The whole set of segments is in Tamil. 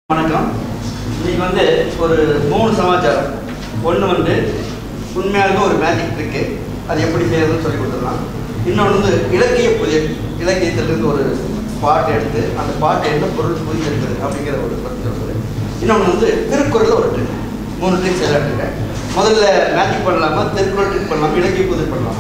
வணக்கம் இன்னைக்கு வந்து ஒரு மூணு சமாச்சாரம் ஒன்று வந்து உண்மையாலுமே ஒரு மேஜிக் இருக்கு அது எப்படி செய்யறதுன்னு சொல்லி கொடுத்துடலாம் இன்னொன்று வந்து இலக்கிய புதிர் இலக்கியத்திலிருந்து ஒரு பாட்டு எடுத்து அந்த பாட்டு என்ன பொருள் புரிஞ்சிருக்குது அப்படிங்கிற ஒரு பற்றி சொல்றது இன்னொன்று வந்து திருக்குறளில் ஒரு ட்ரிக் மூணு ட்ரிக்ஸ் எல்லாம் இருக்கேன் முதல்ல மேஜிக் பண்ணலாமா திருக்குறள் ட்ரிக் பண்ணலாமா இலக்கிய புதிர் பண்ணலாமா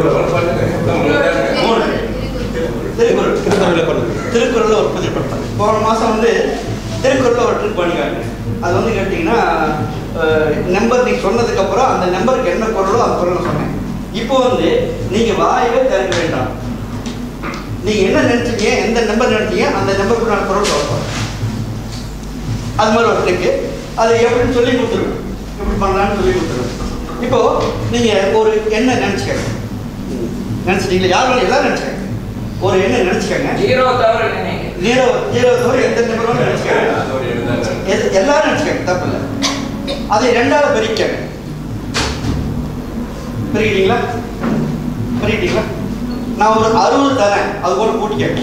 மூணு திருக்குறள் திருக்குறள்ல பண்ணுங்க. திருக்குறளில் ஒரு புதிர் பண்ணலாம் போன மாதம் வந்து திருக்குறளில் ஒரு ட்ரிக் பண்ணிக்காங்க அது வந்து கேட்டிங்கன்னா நம்பர் நீங்கள் சொன்னதுக்கப்புறம் அந்த நம்பருக்கு என்ன குரலோ அந்த குரலை சொன்னேன் இப்போ வந்து நீங்கள் வாயவே திறக்க வேண்டாம் நீங்கள் என்ன நினச்சிங்க எந்த நம்பர் நினச்சிங்க அந்த நம்பருக்கு நான் குரல் சொல்லுவேன் அது மாதிரி ஒரு ட்ரிக்கு அது எப்படின்னு சொல்லி கொடுத்துருவேன் எப்படி பண்ணலான்னு சொல்லி கொடுத்துருவேன் இப்போ நீங்கள் ஒரு எண்ணெய் நினச்சிக்கங்க நினச்சிட்டீங்களா யார் வேணும் எல்லாம் நினச்சிக்கங்க ஒரு எண்ணெய் நினச்சிக்கங்க ஜீரோ தவிர நினைங்க ஜீரோ ஜீரோ தவிர எந்த நம்பரும் நினச்சிக்கங்க எது- எல்லாரும் நினச்சிக்கங்க தப்பு இல்லை அதை ரெண்டாவது பிரிக்கங்க பிரிக்கிட்டீங்களா பிரிக்கிட்டீங்களா நான் ஒரு அறுபது தரேன் அது கூட கூட்டிக்கங்க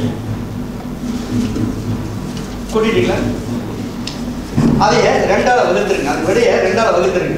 கூட்டிட்டீங்களா அதைய ரெண்டாவது வகுத்துருங்க அந்த விடைய ரெண்டாவது வகுத்துருங்க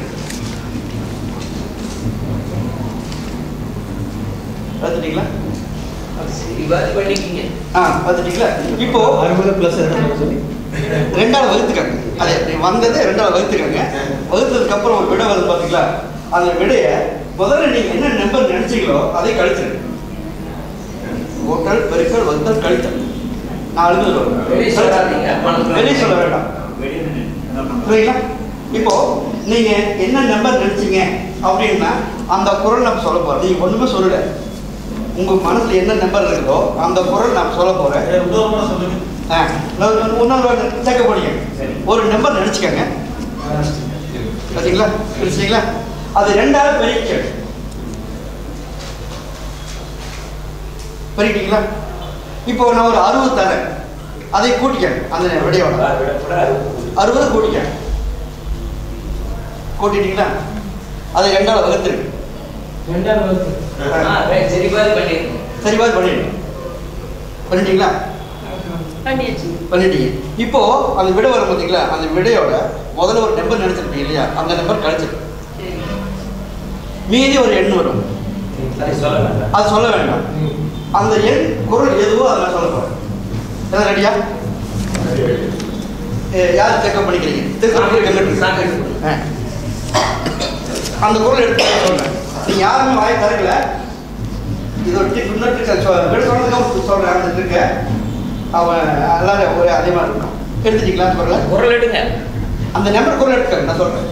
பார்த்துட்டீங்களா சரிவாதி பண்ணிக்கிங்க ஆ பார்த்துட்டீங்களா இப்போ அறுபது பிளஸ் சொல்லி ரெண்டாவது வகுத்துக்கங்க அது நீ வந்ததே ரெண்டாவது வகுத்துக்கங்க வகுத்ததுக்கு அப்புறம் ஒரு விடை வருது பாத்தீங்களா அந்த விடைய முதல்ல நீங்க என்ன நம்பர் நினைச்சீங்களோ அதை கழிச்சிருங்க ஓட்டல் பெருக்கல் வகுத்தல் கழித்தல் நான் வெளிய சொல்லாதீங்க. எழுதுறேன் வெளியே சொல்ல வேண்டாம் புரியுங்களா இப்போ நீங்க என்ன நம்பர் நினைச்சீங்க அப்படின்னா அந்த குரல் நம்ம சொல்ல போறோம் நீங்க ஒண்ணுமே சொல்லல உங்க மனசுல என்ன நம்பர் இருக்குதோ அந்த குரல் நான் சொல்ல போறேன் சொல்லுங்க ஆ, இன்னொரு இன்னொரு சேர்க்க போறீங்க ஒரு நம்பர் நினைச்சுக்கங்க பார்த்தீங்களா பிரிச்சிங்களா அது ரெண்டாவது பெருக்க பெருக்கிட்டீங்களா இப்போ நான் ஒரு அறுபது தரேன் அதை கூட்டிக்கங்க அந்த விடையோட அறுபது கூட்டிக்கங்க கூட்டிட்டீங்களா அதை ரெண்டாவது வகுத்துருக்கு சரிவாதி பண்ணிருக்கோம் சரி பாரு பண்ணிடுங்க பண்ணிட்டீங்களா பண்ணியாச்சு பண்ணிட்டீங்க இப்போ அந்த விடை வரும் பார்த்தீங்களா அந்த விடையோட முதல்ல ஒரு நம்பர் நினைச்சிருப்பீங்க இல்லையா அந்த நம்பர் கழிச்சிருக்கு சரி மீதி ஒரு எண் வரும் அது சொல்ல வேண்டாம் அது சொல்ல வேண்டாம் அந்த எண் குரல் எதுவோ அதை நான் சொல்ல போறேன் எல்லாம் ரெடியா யார் செக்அப் பண்ணிக்கிறீங்க திருக்குறள் எங்கிட்டு நாங்க இருக்கு? எடுத்துக்கிறோம். ஆ. அந்த குரல் எடுத்து சொல்றேன் நீங்க யாருமே வாய் திறக்கல இது ஒரு டிப் இன்னொரு ட்ரிக் விட சொன்னதுக்கு சொல்றேன் அந்த ட்ரிக்க அவன் எல்லாரும் ஒரே அதே மாதிரி இருக்கும் எடுத்துட்டீங்களா குரலை குரல் எடுங்க அந்த நம்பர் குரல் எடுக்க நான் சொல்றேன்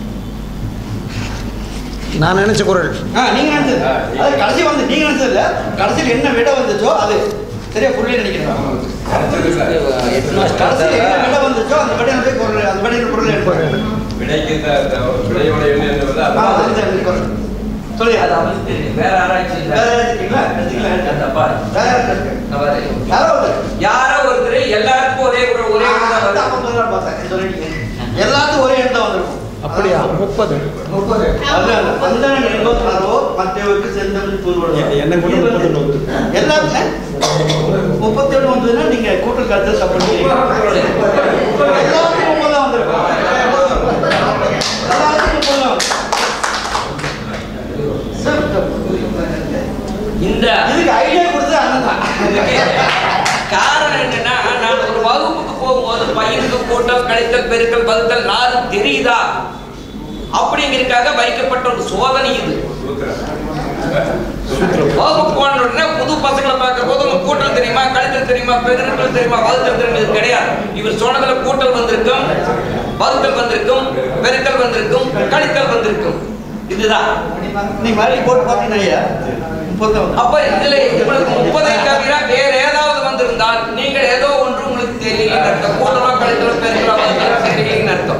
நான் நினைச்ச குரல் ஆ நீங்க நினைச்சது ஆ, அது கடைசி வந்து நீங்க நினைச்சது இல்ல கடைசியில் என்ன விட வந்துச்சோ அது சரியா புரியல நினைக்கிறேன் கடைசியில் என்ன விட வந்துச்சோ அந்த விட வந்து குரல் அந்த விடையில குரல் எடுப்பாங்க விடைக்கு விடையோட எண்ணம் என்பது ஆ, அதான். அந்த அந்த குரல் சொல்லி அது அவனுக்கு தெரியும். வேற ஆராய்ச்சி இல்ல. வேற எடுத்துட்டீங்களா எடுத்துக்கலாம் அந்த எடுத்துக்கலாம். பாரு. வேற யாரும் இருக்கு இந்த பாரு. யாரோ ஒரு யாரோ ஒருத்தர் எல்லாருக்கும் ஒரே குரல் ஒரே குரல் தான் அதான் வருது. முதல்ல பார்த்தேன் சொல்லிட்டீங்க எல்லாத்துக்கும் ஒரே எண்ணம் வந்திருக்கும் அப்படியா முப்பது முப்பது அதான் அந்த எண்பத்தி ஆறோ மற்றவருக்கு செந்தமிழ் தூர்வடம் என்ன கூட முப்பத்தொன்று வந்து எல்லாருமே முப்பத்தி ஒன்று வந்ததுன்னா நீங்க கூட்டல் கருத்து தப்பு எல்லாத்துக்கும் முப்பது தான் வந்திருக்கும் எல்லாத்துக்கும் முப்பது தான் வந்திருக்கும். சார், இந்த இதுக்கு ஐடியா கொடுத்தது அண்ணன் தான் காரணம் என்னன்னா நான் ஒரு வகுப்புக்கு போகும்போது பையனுக்கு கூட்டல் கழித்தல் பெருக்கல் வகுத்தல் நாலு தெரியுதா அப்படிங்கிறதுக்காக வைக்கப்பட்ட ஒரு சோதனை இது வகுப்பு போன உடனே புது பசங்களை பார்க்கிற போது உங்களுக்கு கூட்டல் தெரியுமா கழித்தல் தெரியுமா பெருக்கல் தெரியுமா வகுத்தல் தெரியுமா இது கிடையாது இவர் சொன்னதுல கூட்டல் வந்திருக்கும் வகுத்தல் வந்திருக்கும் பெருக்கல் வந்திருக்கும் கழித்தல் வந்திருக்கும் இதுதான் நீ மறுபடியும் போட்டு பார்த்தீங்கன்னா ஐயா, முப்பது தான் வந்திருக்கும். அப்ப இதுல உங்களுக்கு முப்பதை தவிர வேற ஏதாவது வந்திருந்தால் நீங்கள் ஏதோ ஒன்று உங்களுக்கு தெரியலன்னு அர்த்தம் கூட்டலோ கழித்தலோ பெருக்கலோ வகுத்தலோ தெரியலன்னு அர்த்தம்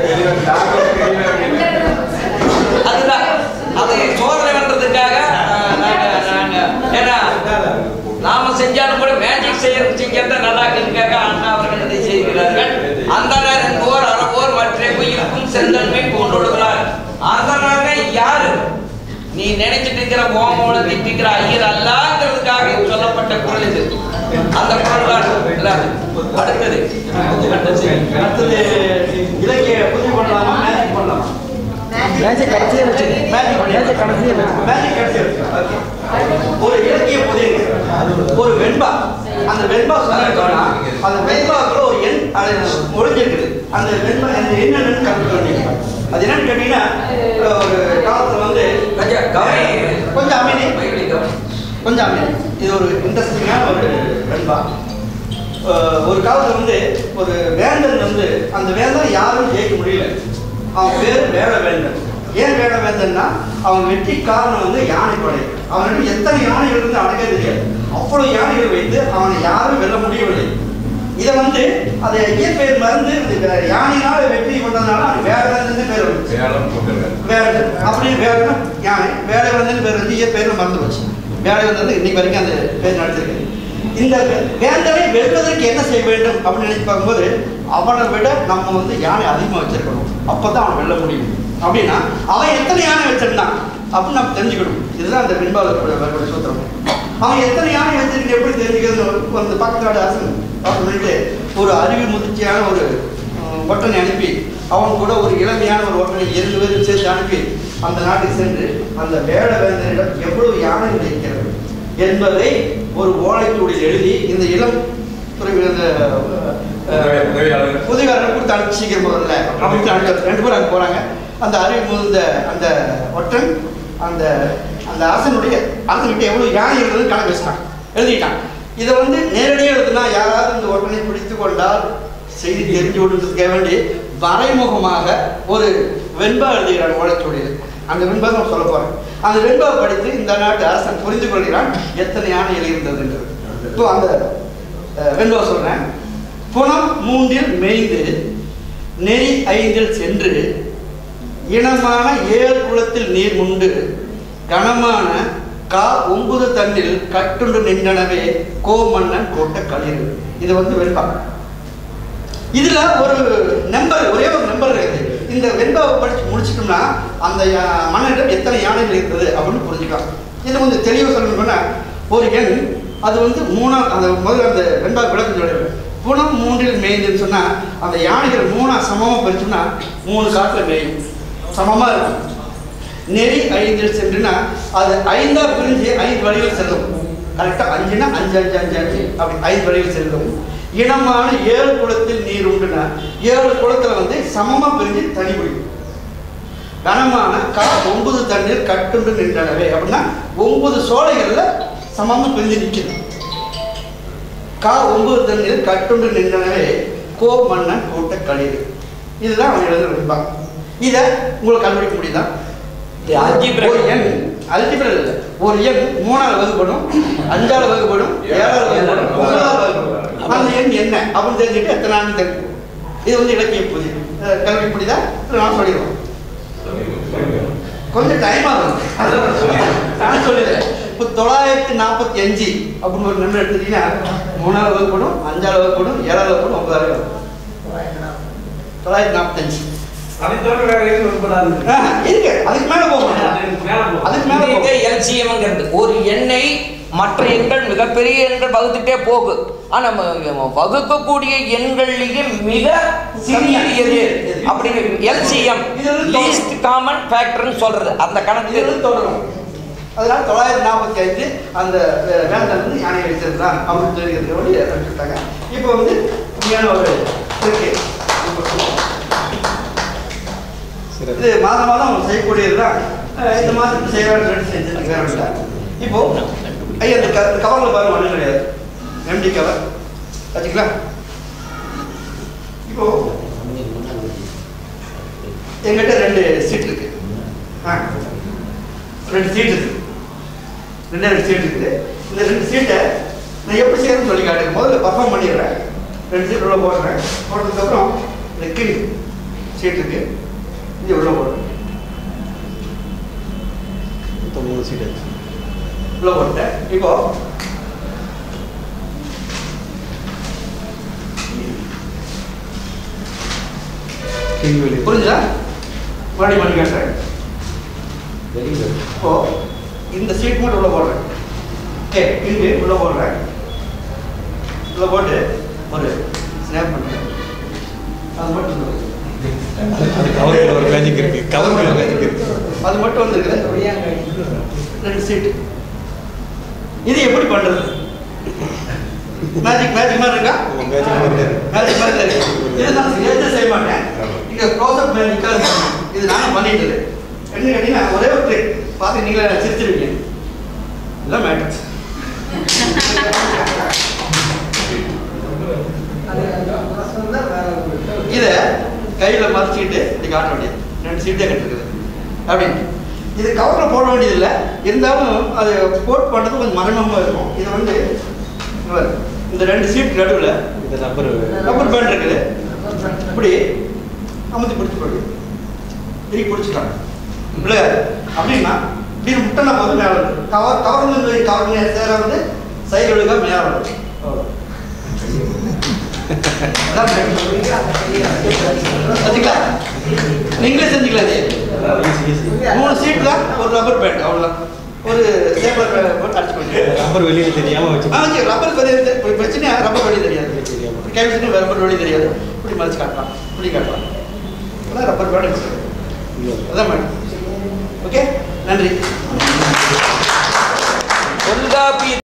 அதுதான் அதை சோதனை பண்றதுக்காக ஆஹ், நாங்க நாங்க ஏன்னா நாம செஞ்சாலும் கூட மேஜிக் செய்ய செஞ்சா நல்லா இருக்குக்காக அண்ணா அவர்கள் இதை செய்கிறார்கள் அந்த என்போர் அறவோர் மற்ற உயிருக்கும் செந்தன்மை கொண்டுள்ளார் அதனால யாரு நீ நினைச்சிட்டு இருக்கிற ஓமோல திட்டிக்கிற ஐயர் அல்லாங்கிறதுக்காக இது சொல்லப்பட்ட குரல் இது அந்த குரல் தான் இல்ல? அடுத்தது அடுத்தது இலக்கிய புதிய பண்ணலாமா மேஜிக் பண்ணலாமா மேஜிக் கடைசியாக வச்சு மேஜிக் மேஜிக் கடைசியாக வச்சு மேஜிக் கடைசியா இருக்கு. Okay. ஒரு இலக்கிய புதியங்க ஒரு வெண்பா அந்த வெண்பா சொன்னா அந்த வெண்பாக்குள்ள ஒரு எண் அது ஒளிஞ்சிருக்குது அந்த வெண்பா அந்த எண் என்னன்னு கண்டுபிடிக்க அது என்னன்னு கேட்டீங்கன்னா ஒரு காலத்துல வந்து கொஞ்சம் கவனி கொஞ்சம் அமைதி மைவிலி கவனி கொஞ்சம் அமைதி இது ஒரு இன்ட்ரெஸ்டிங்கான ஒரு வெண்பா அஹ் ஒரு காலத்துல வந்து ஒரு வேந்தன் வந்து அந்த வேந்தன் யாரும் ஜெயிக்க முடியல அவன் பேர் வேட வேந்தன் ஏன் வேட வேந்தன்னா அவன் வெற்றி காரணம் வந்து யானைப்படை அவனுக்கு எத்தனை யானைகள் இருந்து அடக்க தெரியாது அவ்வளவு யானைகள் வைத்து அவனை யாரும் வெல்ல முடியவில்லை இதை வந்து அதை இயற்பெயர் மறந்து இது யானையினால வெற்றி கொண்டதுனால அவன் வேட வேந்தன் பேர் வந்துச்சு சேலம் போட்டுருக்காரு வேடன் அப்படின்னு வேடன் யானை வேலை வந்து பேர் வந்து ஏன் பேர்ல மறந்து போச்சு வேலை வந்து இன்னைக்கு வரைக்கும் அந்த பேர் நடத்திருக்கு இந்த வே- வேந்தனை வெல்வதற்கு என்ன செய்ய வேண்டும் அப்படின்னு நினைச்சு பார்க்கும்போது அவனை விட நம்ம வந்து யானை அதிகமாக வச்சிருக்கணும் அப்பதான் அவனை வெல்ல முடியும் அப்படின்னா அவன் எத்தனை யானை வச்சிருந்தான் அப்படின்னு நம்ம தெரிஞ்சுக்கணும் இதுதான் அந்த வெண்பாளர் வரக்கூடிய சூத்திரம் அவன் எத்தனை யானை வச்சிருக்கு எப்படி தெரிஞ்சுக்கிறது அந்த பக்கத்து நாடு அரசன் அப்படின்னு சொல்லிட்டு ஒரு அறிவு முதிர்ச்சியான ஒரு அஹ், ஒற்றனை அனுப்பி அவன் கூட ஒரு இளமையான ஒரு ஒற்றனை இரண்டு பேரும் சேர்த்து அனுப்பி அந்த நாட்டுக்கு சென்று அந்த வேட வேந்தனிடம் எவ்வளவு யானைகள் இருக்கிறது என்பதை ஒரு ஓலைச்சூடில் எழுதி இந்த இளம் துறை இந்த உதவி- உதவியாளர். புதுகாரனை கொடுத்து அனுப்பிச்சு சீக்கிரம் முதல்ல அப்படின்னு அனுப்பி ரெண்டு பேரும் அங்கே போறாங்க அந்த அறிவு முதிர்ந்த அந்த ஒற்றன் அந்த அந்த அரசனுடைய அரசன்கிட்ட எவ்வளவு யானை இருந்ததுன்னு கணக்கு வச்சுட்டான் எழுதிட்டான் இதை வந்து நேரடியாக எழுதுனா யாராவது இந்த ஒற்றனை பிடித்து கொண்டால் செய்தி தெரிஞ்சு விடுறதுக்காக வேண்டி மறைமுகமாக ஒரு வெண்பா எழுதுகிறான் ஓலைச்சுவடியில் அந்த வெண்பா நான் சொல்ல போறேன் அந்த வெண்பாவை படித்து இந்த நாட்டு அரசன் புரிந்து கொள்கிறான் எத்தனை யானைகள் இருந்ததுன்றது இப்போ அந்த அஹ், வெண்பா சொல்றேன் புனம் மூன்றில் மேய்ந்து நெறி ஐந்தில் சென்று இனமான ஏழு குளத்தில் நீர் முண்டு கனமான கா ஒன்பது தண்ணில் கட்டுண்டு நின்றனவே கோமன்னன் கோட்ட களிறு இது வந்து வெண்பா இதுல ஒரு நம்பர் ஒரே ஒரு நம்பர் இருக்குது இந்த வெண்பாவை படிச்சு முடிச்சிட்டோம்னா அந்த யா- மன்னனிடம் எத்தனை யானைகள் இருந்தது அப்படின்னு புரிஞ்சுக்கலாம் இது கொஞ்சம் தெளிவாக சொல்லணும்னா ஒரு எண் அது வந்து மூணா அந்த முதல்ல அந்த வெண்பா விளக்கம் சொல்லிடுறேன் புனம் மூன்றில் மேய்ந்துன்னு சொன்னா அந்த யானைகள் மூணா சமமா பிரிச்சோம்னா மூணு காட்டுல மேயும் சமமா இருக்கும் நெறி ஐந்தில் சென்றுனா அது ஐந்தா பிரிஞ்சு ஐந்து வழிகள் செல்லும் கரெக்டா அஞ்சுனா அஞ்சு அஞ்சு அஞ்சு அஞ்சு அப்படி ஐந்து வழிகள் செல்லும் இனமான ஏழு குளத்தில் நீர் உண்டுனா ஏழு குளத்துல வந்து சமமா பிரிஞ்சு தனி பிடிக்கும் கனமான கா ஒன்பது தண்ணீர் கட்டுண்டு நின்றனவே அப்படின்னா ஒன்பது சோலைகள்ல சமமா பிரிஞ்சு நிற்குது கா ஒன்பது தண்ணீர் கட்டுண்டு நின்றனவே கோ மன்னன் கூட்ட களிறு இதுதான் அவன் எழுத வைப்பான் இதை உங்களுக்கு கண்டுபிடிக்க முடியுதா algebra. ஒரு எண் அல்ஜிபிரல் இல்லை ஒரு எண் மூணாவது வகுப்படும் அஞ்சாவது வகுப்படும் ஏழாவது வகுப்படும் ஒன்பதாவது வகுப்படும் அந்த எண் என்ன அப்படின்னு தெரிஞ்சுட்டு எத்தனை ஆண்டு தெரியும் இது வந்து இலக்கிய புதிய அஹ் கல்வி புரியுதா இல்ல நான் சொல்லிடுவோம் கொஞ்சம் டைம் ஆகும் நான் சொல்லிடுறேன் இப்போ தொள்ளாயிரத்தி நாற்பத்தி அஞ்சு அப்படின்னு ஒரு நம்பர் எடுத்துட்டீங்கன்னா மூணாவது வகுப்படும் அஞ்சாவது வகுப்படும் ஏழாவது வகுப்படும் ஒன்பதாவது வகுப்படும் தொள்ளாயிரத்தி நாற்பத்தஞ்சு அதை தவிர வேற எதுவும் விரும்பலாது ஆஹ், இருக்கு அதுக்கு மேல போக மாட்டேன் மேல போ அதுக்கு மேல போக இதுக்கு எல்சிஎம்ங்கிறது ஒரு எண்ணை மற்ற எண்கள் மிகப்பெரிய எண்கள் வகுத்துட்டே போகு ஆனா நம்ம வகுக்கக்கூடிய எண்கள்லயே மிக சிறியது எது அப்படிங்கிற எல்சிஎம் இது வந்து லீஸ்ட் காமன் ஃபேக்டர்னு சொல்றது அந்த கணக்கு இதிலிருந்து தொடரும் அதனால தொள்ளாயிரத்தி நாற்பத்தி அஞ்சு அந்த அஹ், வேந்தன் வந்து யானை வச்சிருந்தான் அப்படின்னு தெரிவிக்கிறது வழி அனுப்பிச்சுட்டாங்க இப்போ வந்து உண்மையான ஒரு இருக்கு இது மாதம் மாதம் அவங்க செய்யக்கூடியது தான் இந்த மாதம் செய்யறாங்க செஞ்சுட்டு வேற இப்போ ஐயா இந்த க கவரில் பாருங்க ஒன்றும் கிடையாது எம்டி கவர் வச்சுக்கலாம் இப்போ எங்கிட்ட ரெண்டு சீட் இருக்கு ஆ ரெண்டு சீட் இருக்கு ரெண்டே ரெண்டு சீட் இருக்குது இந்த ரெண்டு சீட்டை நான் எப்படி செய்யணும்னு சொல்லி காட்டுறேன் முதல்ல பர்ஃபார்ம் பண்ணிடுறேன் ரெண்டு சீட் உள்ள போடுறேன் போட்டதுக்கப்புறம் இந்த கீழ் சீட் இருக்கு இது உள்ள போடுறேன் தொண்ணூறு சீட் உள்ள போட்டேன் இப்போ புரிஞ்சுதா மறுபடியும் பண்ணி காட்டுறேன் வெரி குட் இப்போ இந்த சீட் மட்டும் உள்ள போடுறேன் ஏ இங்கு உள்ள போடுறேன் உள்ள போட்டு ஒரு ஸ்னாப் பண்ணுறேன் அது மட்டும் சொல்லுங்க. அது கவர்ல ஒரு மேஜிக் இருக்கு கவர்ல ஒரு மேஜிக் இருக்கு அது மட்டும் வந்துருக்குது ரெண்டு சீட்டு இது எப்படி பண்றது மேஜிக் மேஜிக் மாதிரி இருக்கா மேஜிக் மாதிரி இருக்கு. மேஜிக் மாதிரி இருக்கு இது நான் எதுவும் செய்ய மாட்டேன் இங்க க்ளோஸ் அப் மேஜிக்காக இருக்கணும் இது நானும் பண்ணிட்டு என்ன கேட்டீங்கன்னா ஒரே ஒரு ட்ரிக் பார்த்து நீங்களே சிரிச்சிருவீங்க இல்லை மேட்ரிக்ஸ் இதை கையில் மறைச்சிக்கிட்டு இப்படி காட்ட வேண்டியது ரெண்டு சீட்டே கட்டிருக்குது அப்படின்னு இது கவரில் போட வேண்டியதில்லை இருந்தாலும் அது கோட் பண்ணுறது கொஞ்சம் மரணமாக இருக்கும் இது வந்து இங்க பாரு, இந்த ரெண்டு சீட் நடுவில் இந்த நம்பர் ரப்பர் பேண்ட் இருக்குது இப்படி அமுத்தி பிடிச்சி போடு திருப்பி பிடிச்சிட்டாங்க விளையாது அப்படின்னா இப்படி முட்டை போது மேலே வந்து கவர் கவர் வந்து கவர் சேர வந்து சைடு ஒழுங்கா மேலே வந்து அதான் செஞ்சுங்களா நீங்களே செஞ்சுக்கலாம் இது ஈஸி ஈஸி மூணு சீட்ல ஒரு ரப்பர் பேண்ட் அவ்வளோதான் ஒரு ஸ்டேப்லர் போட்டு அடிச்சு பண்ணி நம்பர் வெளியில தெரியாம வச்சு ஆ சரி ரப்பர் தெரியாது இப்ப பிரச்சனை ரப்பர் வழி தெரியாது தெரியாம கேமிஸ்ட்ரி ரப்பர் வழி தெரியாது இப்படி மறைச்சு காட்டலாம் இப்படி காட்டலாம் அதான் ரப்பர் பேண்ட் அதான் மேடம் ஓகே நன்றி தொல்காப்பிய